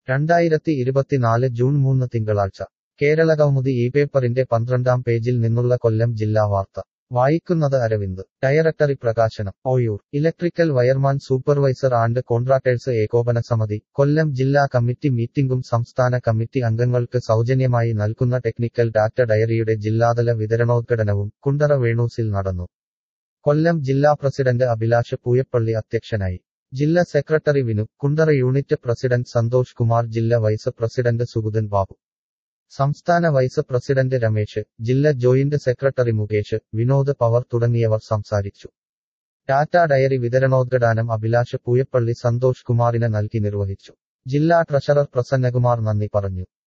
രണ്ടായിരത്തി ഇരുപത്തിനാല് ജൂൺ മൂന്ന് തിങ്കളാഴ്ച കേരളകൗമുദി ഈ പേപ്പറിന്റെ പന്ത്രണ്ടാം പേജിൽ നിന്നുള്ള കൊല്ലം ജില്ലാ വാർത്ത വായിക്കുന്നത് അരവിന്ദ് ഡയറക്ടറി പ്രകാശനം Oyoor electrical wireman supervisor and contractors ഏകോപന സമിതി കൊല്ലം ജില്ലാ കമ്മിറ്റി മീറ്റിംഗും സംസ്ഥാന കമ്മിറ്റി അംഗങ്ങൾക്ക് സൗജന്യമായി നൽകുന്ന ടെക്നിക്കൽ ഡാറ്റ ഡയറിയുടെ ജില്ലാതല വിതരണോദ്ഘാടനവും കുണ്ടറ വേണൂസിൽ നടന്നു കൊല്ലം ജില്ലാ പ്രസിഡന്റ് അഭിലാഷ് പൂയപ്പള്ളി അധ്യക്ഷനായി ജില്ലാ secretary Vinu Kundara unit president Santhosh Kumar ജില്ലാ വൈസ് പ്രസിഡന്റ് സുഗുതൻ ബാബു സംസ്ഥാന വൈസ് പ്രസിഡന്റ് രമേശ് ജില്ലാ joint secretary Mukesh Vinod power തുടങ്ങിയവർ സംസാരിച്ചു ടാറ്റ ഡയറി വിതരണോദ്ഘാടനം അഭിലാഷ് പൂയപ്പള്ളി സന്തോഷ് കുമാറിന് നൽകി നിർവഹിച്ചു ജില്ലാ ട്രഷറർ പ്രസന്നകുമാർ നന്ദി പറഞ്ഞു